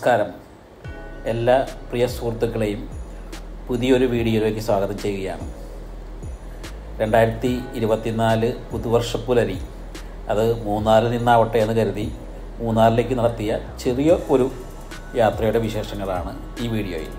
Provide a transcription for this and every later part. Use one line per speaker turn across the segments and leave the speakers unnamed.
നമസ്കാരം എല്ലാ പ്രിയ സുഹൃത്തുക്കളെയും പുതിയൊരു വീഡിയോയിലേക്ക് സ്വാഗതം ചെയ്യുകയാണ് രണ്ടായിരത്തി ഇരുപത്തിനാല് പുതുവർഷപ്പുലരി അത് മൂന്നാറിൽ നിന്നാവട്ടെ എന്ന് കരുതി മൂന്നാറിലേക്ക് നടത്തിയ ചെറിയ ഒരു യാത്രയുടെ വിശേഷങ്ങളാണ് ഈ വീഡിയോയിൽ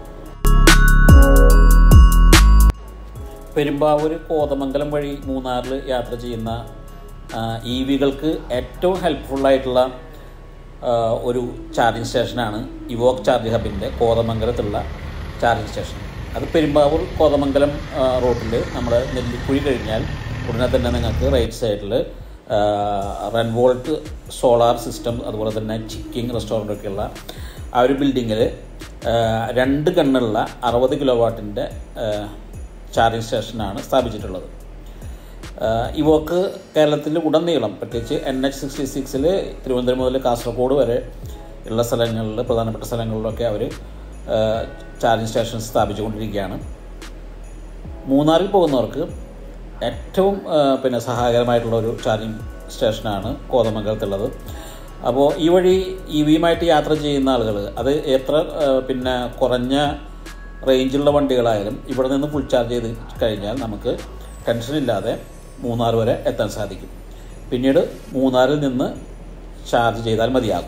പെരുമ്പാവൂർ കോതമംഗലം വഴി മൂന്നാറിൽ യാത്ര ചെയ്യുന്ന ഇ വികൾക്ക് ഏറ്റവും ഹെൽപ്ഫുള്ളായിട്ടുള്ള ഒരു ചാർജിങ് സ്റ്റേഷനാണ് ഇവോക്ക് ചാർജ് ഹബിൻ്റെ കോതമംഗലത്തുള്ള ചാർജിങ് സ്റ്റേഷൻ അത് പെരുമ്പാവൂർ കോതമംഗലം റോട്ടിൽ നമ്മൾ നെല്ലിക്കുഴി കഴിഞ്ഞാൽ ഉടനെ തന്നെ നിങ്ങൾക്ക് റൈറ്റ് സൈഡിൽ റൺവോൾട്ട് സോളാർ സിസ്റ്റം അതുപോലെ തന്നെ ചിക്കിങ് റെസ്റ്റോറൻ്റൊക്കെയുള്ള ആ ഒരു ബിൽഡിങ്ങിൽ രണ്ട് കണ്ണുള്ള അറുപത് കിലോ വാട്ടിൻ്റെ ചാർജിങ് സ്റ്റേഷനാണ് സ്ഥാപിച്ചിട്ടുള്ളത് ഇവോക്ക് കേരളത്തിൽ ഉടനീളം പ്രത്യേകിച്ച് എൻ എച്ച് സിക്സ്റ്റി സിക്സിൽ തിരുവനന്തപുരം മുതൽ കാസർഗോഡ് വരെ ഉള്ള സ്ഥലങ്ങളിൽ പ്രധാനപ്പെട്ട സ്ഥലങ്ങളിലൊക്കെ അവർ ചാർജിങ് സ്റ്റേഷൻ സ്ഥാപിച്ചുകൊണ്ടിരിക്കുകയാണ് മൂന്നാറിൽ പോകുന്നവർക്ക് ഏറ്റവും പിന്നെ സഹായകരമായിട്ടുള്ള ഒരു ചാർജിങ് സ്റ്റേഷനാണ് കോതമംഗലത്തുള്ളത് അപ്പോൾ ഈ വഴി ഇ വിയുമായിട്ട് യാത്ര ചെയ്യുന്ന ആളുകൾ അത് എത്ര പിന്നെ കുറഞ്ഞ റേഞ്ചുള്ള വണ്ടികളായാലും ഇവിടെ നിന്ന് ഫുൾ ചാർജ് ചെയ്ത് കഴിഞ്ഞാൽ നമുക്ക് ടെൻഷനില്ലാതെ മൂന്നാർ വരെ എത്താൻ സാധിക്കും പിന്നീട് മൂന്നാറിൽ നിന്ന് ചാർജ് ചെയ്താൽ മതിയാകും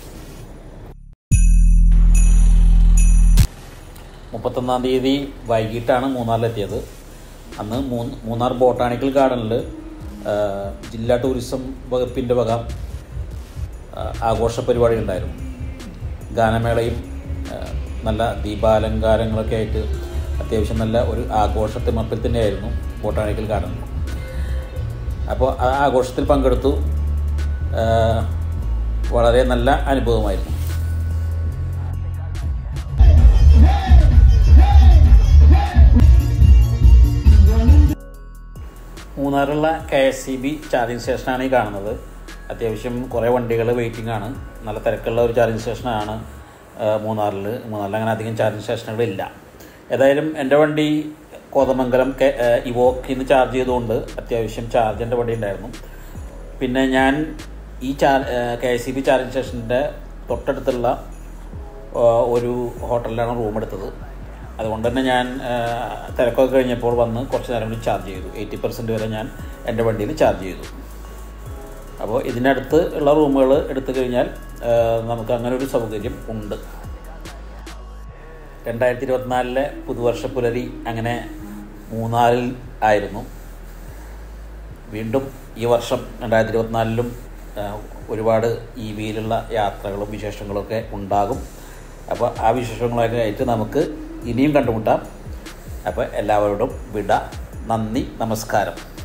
മുപ്പത്തൊന്നാം തീയതി വൈകിട്ടാണ് മൂന്നാറിലെത്തിയത് അന്ന് മൂന്നാർ ബോട്ടാണിക്കൽ ഗാർഡനിൽ ജില്ലാ ടൂറിസം വകുപ്പിൻ്റെ വക ആഘോഷ പരിപാടി ഉണ്ടായിരുന്നു ഗാനമേളയും നല്ല ദീപാലങ്കാരങ്ങളൊക്കെ ആയിട്ട് അത്യാവശ്യം നല്ല ഒരു ആഘോഷത്തിമർപ്പിൽ തന്നെയായിരുന്നു ബോട്ടാണിക്കൽ ഗാർഡനിൽ അപ്പോൾ ആ ആഘോഷത്തിൽ പങ്കെടുത്തു വളരെ നല്ല അനുഭവമായിരുന്നു മൂന്നാറുള്ള K S C B charging സ്റ്റേഷനാണ് ഈ കാണുന്നത് അത്യാവശ്യം കുറേ വണ്ടികൾ വെയിറ്റിംഗ് ആണ് നല്ല തിരക്കുള്ള ഒരു ചാർജിങ് സ്റ്റേഷനാണ് മൂന്നാറിൽ മൂന്നാറിൽ അങ്ങനെ അധികം ചാർജിങ് സ്റ്റേഷനുകളില്ല ഏതായാലും എൻ്റെ വണ്ടി കോതമംഗലം കെ ഇവോക്കിൽ നിന്ന് ചാർജ് ചെയ്തുകൊണ്ട് അത്യാവശ്യം ചാർജ് എൻ്റെ വണ്ടി ഉണ്ടായിരുന്നു പിന്നെ ഞാൻ ഈ ചാർ K S C B charging സ്റ്റേഷൻ്റെ തൊട്ടടുത്തുള്ള ഒരു ഹോട്ടലിലാണ് റൂം എടുത്തത് അതുകൊണ്ട് തന്നെ ഞാൻ തിരക്കൊക്കെ കഴിഞ്ഞപ്പോൾ വന്ന് കുറച്ച് നേരം കൂടി ചാർജ് ചെയ്തു എയ്റ്റി പെർസെൻറ്റ് വരെ ഞാൻ എൻ്റെ വണ്ടിയിൽ ചാർജ് ചെയ്തു അപ്പോൾ ഇതിനടുത്ത് ഉള്ള റൂമുകൾ എടുത്തു കഴിഞ്ഞാൽ നമുക്ക് അങ്ങനെ ഒരു സൗകര്യം ഉണ്ട് രണ്ടായിരത്തി ഇരുപത്തിനാലിലെ പുതുവർഷ പുലരി അങ്ങനെ മൂന്നാറിൽ ആയിരുന്നു വീണ്ടും ഈ വർഷം രണ്ടായിരത്തി ഇരുപത്തിനാലിലും ഒരുപാട് ഇ വിയിലുള്ള യാത്രകളും വിശേഷങ്ങളൊക്കെ ഉണ്ടാകും അപ്പോൾ ആ വിശേഷങ്ങളൊക്കെ ആയിട്ട് നമുക്ക് ഇനിയും കണ്ടുമുട്ടാം അപ്പോൾ എല്ലാവരോടും വിട നന്ദി നമസ്കാരം